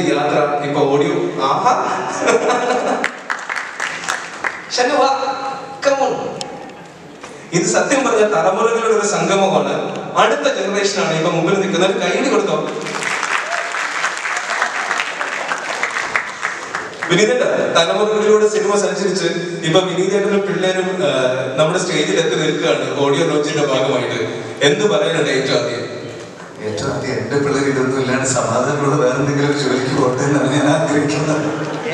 യാത്ര ഇപ്പൊ ഓഡിയോ ആഹാ ഷനു വാ കമോൺ ഇത് സത്യം പറഞ്ഞ തലമുറകളുടെ ഒരു സംഗമമാണ് അടുത്ത ജനറേഷനാണ് ഇപ്പൊ മുമ്പിൽ നിൽക്കുന്നത് കൈയ്യടി കൊടുത്തോ വിനീതേട്ട തലമുറകളിലൂടെ സിനിമ സഞ്ചരിച്ച് ഇപ്പൊ വിനീതേട്ടനും പിള്ളേരും ആ, നമ്മുടെ സ്റ്റേജിൽ എത്തി നിൽക്കുകയാണ് ഓഡിയോ ലോഞ്ചിന്റെ ഭാഗമായിട്ട് എന്ത് പറയാനുണ്ട് ഏറ്റവും ആദ്യം ഏറ്റവും ആദ്യം എന്റെ പിള്ളേർ ഇതൊന്നും ഇല്ലാണ്ട് സമാധാനമുള്ള വേറെ എന്തെങ്കിലും ഒരു ജോലിക്ക് പോട്ടെ എന്നാണ് ഞാൻ ആഗ്രഹിക്കുന്നത്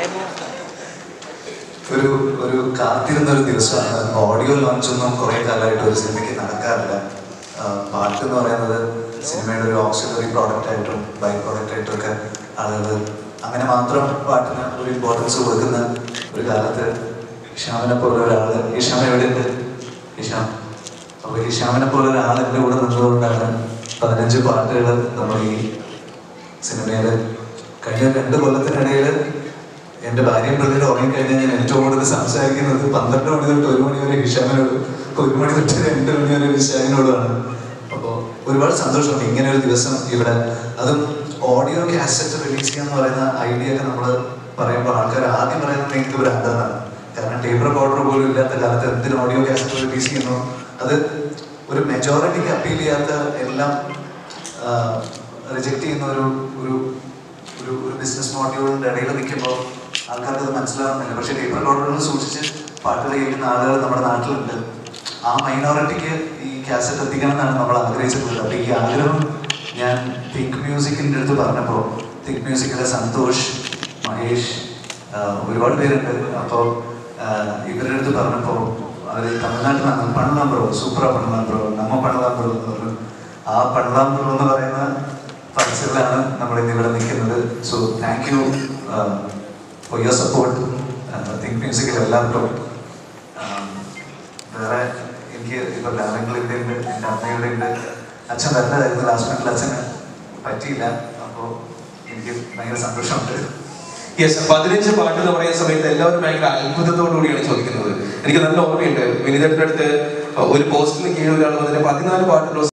ഒരു ഒരു കാത്തിരുന്ന ഒരു ദിവസമാണ് ഓഡിയോ ലോഞ്ച് ഒന്നും കുറെ കാലമായിട്ട് ഒരു സിനിമയ്ക്ക് നടക്കാറില്ല ആ, പാട്ട് എന്ന് പറയുന്നത് സിനിമയുടെ ഒരു ഓക്സിലറി പ്രോഡക്റ്റ് ആയിട്ടും ബൈ പ്രോഡക്റ്റ് ആയിട്ടും ഒക്കെ ആളുകൾ അങ്ങനെ മാത്രം പാട്ടിന് ഒരു ഇമ്പോർട്ടൻസ് കൊടുക്കുന്ന ഒരു കാലത്ത് ഇഷാമിനെ പോലെ ഒരാള് ഇഷാം എവിടെയുണ്ട് ഇഷാം അപ്പൊ ഇഷാമിനെ പോലെ ഒരാൾ എൻ്റെ കൂടെ നിന്നതുകൊണ്ടാണ് പതിനഞ്ച് പാട്ടുകൾ നമ്മൾ ഈ സിനിമയില് കഴിഞ്ഞ രണ്ട് കൊല്ലത്തിനിടയിൽ എന്റെ ഭാര്യയും പിള്ളേരും ഉറങ്ങിക്കഴിഞ്ഞാൽ ഞാൻ ഏറ്റവും കൂടുതൽ സംസാരിക്കുന്നത് പന്ത്രണ്ട് മണി തൊട്ട് ഒരു മണി വരെ ഹിഷാമിനോട് ഒരു മണി തൊട്ട് രണ്ട് മണി വരെ ഹിഷാമിനോടാണ് അപ്പോൾ ഒരുപാട് സന്തോഷമുണ്ട് ഇങ്ങനെ ഒരു ദിവസം ഇവിടെ അതും ഓഡിയോ കാസറ്റ് റിലീസ് ചെയ്യാന്ന് പറയുന്ന ഐഡിയ ഒക്കെ നമ്മൾ പറയുമ്പോൾ ആൾക്കാർ ആദ്യം പറയുന്നത് നിങ്ങൾക്ക് ഒരു അതാണ് കാരണം ടേപ്പ് റെക്കോർഡർ പോലും ഇല്ലാത്ത കാലത്ത് എന്തിന് ഓഡിയോ കാസറ്റ് റിലീസ് ചെയ്യുന്നു അത് ഒരു മെജോറിറ്റിക്ക് അപ്പീൽ ചെയ്യാത്ത എല്ലാം റിജക്ട് ചെയ്യുന്ന ഒരു ഒരു ഒരു ഒരു ബിസിനസ് മോഡ്യൂളിന്റെ ഇടയിൽ നിൽക്കുമ്പോൾ ആൾക്കാർക്ക് അത് മനസ്സിലാവുന്നില്ല പക്ഷെ ടേപ്പ് റെക്കോർഡറുകൾ സൂക്ഷിച്ച് പാട്ടുകൾ കേൾക്കുന്ന ആളുകൾ നമ്മുടെ നാട്ടിലുണ്ട് ആ മൈനോറിറ്റിക്ക് ഈ കാസറ്റ് എത്തിക്കണം എന്നാണ് നമ്മൾ ആഗ്രഹിച്ചിട്ടുള്ളത് അപ്പോൾ ഈ ആഗ്രഹം ഞാൻ തിങ്ക് മ്യൂസിക്കിൻ്റെ അടുത്ത് പറഞ്ഞപ്പോൾ തിങ്ക് മ്യൂസിക്കിലെ സന്തോഷ് മഹേഷ് ആ, ഒരുപാട് പേരുണ്ട് അപ്പോൾ ഇവരുടെ അടുത്ത് പറഞ്ഞപ്പോൾ അവർ തമിഴ്നാട്ടിലാണ് പണ്ണലാം ബ്രോ സൂപ്പറാ പണ്ണലാം ബ്രോ നമ്മ പണ്ണലാം ബ്രോ എന്ന് പറഞ്ഞു ആ പണ്ണലാം ബ്രോ എന്ന് പറയുന്ന പൾസറിലാണ് നമ്മൾ ഇന്ന് ഇവിടെ നിൽക്കുന്നത് so thank you for your support Think മ്യൂസിക്കിൽ എല്ലാവർക്കും ആം, വേറെ എനിക്ക് ഇപ്പൊ ലാലങ്ങളിൻ്റെ ഉണ്ട് എൻ്റെ അമ്മയുടെ ഉണ്ട് അച്ഛൻ വരേണ്ടതായിരുന്നു ലാസ്റ്റ് മിനിറ്റിൽ അച്ഛന് പറ്റിയില്ല അപ്പോൾ എനിക്ക് ഭയങ്കര സന്തോഷമുണ്ട് യെസ് പതിനഞ്ച് പാട്ട് എന്ന് പറയുന്ന സമയത്ത് എല്ലാവരും ഭയങ്കര അത്ഭുതത്തോടു കൂടിയാണ് ചോദിക്കുന്നത് എനിക്ക് നല്ല ഓർമ്മയുണ്ട് വിനീതേട്ടൻ്റെ അടുത്ത് ഒരു പോസ്റ്റിന് കീഴിൽ ഒരാൾ വന്നിട്ട് പതിനാല് പാട്ടുള്ള